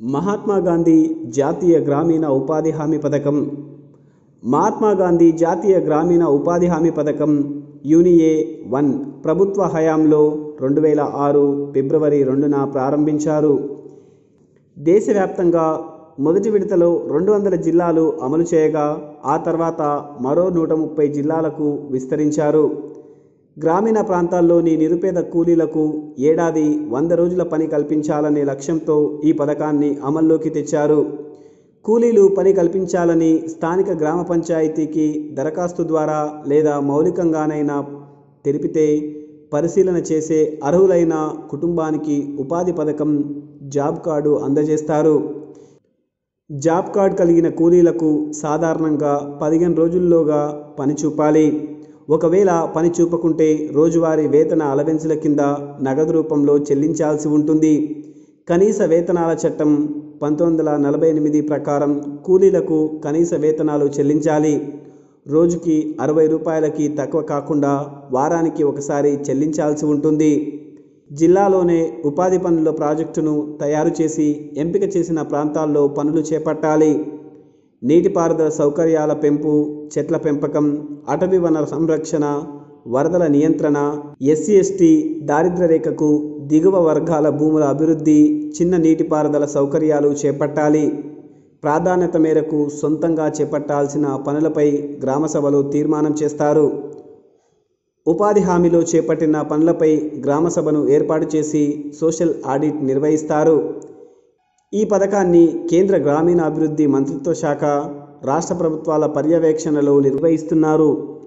మహాత్మా గాంధీ జాతీయ గ్రామీణ ఉపాధి హామీ పథకం మహాత్మా గాంధీ జాతీయ గ్రామీణ ఉపాధి హామీ పథకం యూనిఏ వన్ ప్రభుత్వ హయాంలో రెండు వేల ఆరు ఫిబ్రవరి రెండున ప్రారంభించారు దేశవ్యాప్తంగా మొదటి విడతలో రెండు వందల జిల్లాలు అమలు చేయగా ఆ తర్వాత మరో నూట ముప్పై జిల్లాలకు విస్తరించారు గ్రామీణ ప్రాంతాల్లోని నిరుపేద కూలీలకు ఏడాది వంద రోజుల పని కల్పించాలనే లక్ష్యంతో ఈ పథకాన్ని అమల్లోకి తెచ్చారు కూలీలు పని కల్పించాలని స్థానిక గ్రామ పంచాయతీకి దరఖాస్తు ద్వారా లేదా మౌలికంగానైనా తెలిపితే పరిశీలన చేసే అర్హులైన కుటుంబానికి ఉపాధి పథకం జాబ్ కార్డు అందజేస్తారు జాబ్ కార్డ్ కలిగిన కూలీలకు సాధారణంగా పదిహేను రోజుల్లోగా పని చూపాలి ఒకవేళ పని చూపకుంటే రోజువారీ వేతన అలవెన్సుల కింద నగదు రూపంలో చెల్లించాల్సి ఉంటుంది కనీస వేతనాల చట్టం పంతొమ్మిది వందల నలభై ఎనిమిది ప్రకారం కూలీలకు కనీస వేతనాలు చెల్లించాలి రోజుకి అరవై రూపాయలకి తక్కువ కాకుండా వారానికి ఒకసారి చెల్లించాల్సి ఉంటుంది జిల్లాలోనే ఉపాధి పనుల ప్రాజెక్టును తయారు చేసి ఎంపిక చేసిన ప్రాంతాల్లో పనులు చేపట్టాలి నీటిపారుదల సౌకర్యాల పెంపు చెట్ల పెంపకం అటవీ వనరుల సంరక్షణ వరదల నియంత్రణ ఎస్సీ ఎస్టీ దారిద్ర్య రేఖకు దిగువ వర్గాల భూముల అభివృద్ధి చిన్న నీటిపారుదల సౌకర్యాలు చేపట్టాలి ప్రాధాన్యత మేరకు సొంతంగా చేపట్టాల్సిన పనులపై గ్రామ సభలు తీర్మానం చేస్తారు ఉపాధి హామీలో చేపట్టిన పనులపై గ్రామ సభను ఏర్పాటు చేసి సోషల్ ఆడిట్ నిర్వహిస్తారు ఈ పథకాన్ని కేంద్ర గ్రామీణాభివృద్ధి మంత్రిత్వ శాఖ రాష్ట్ర ప్రభుత్వాల పర్యవేక్షణలో నిర్వహిస్తున్నారు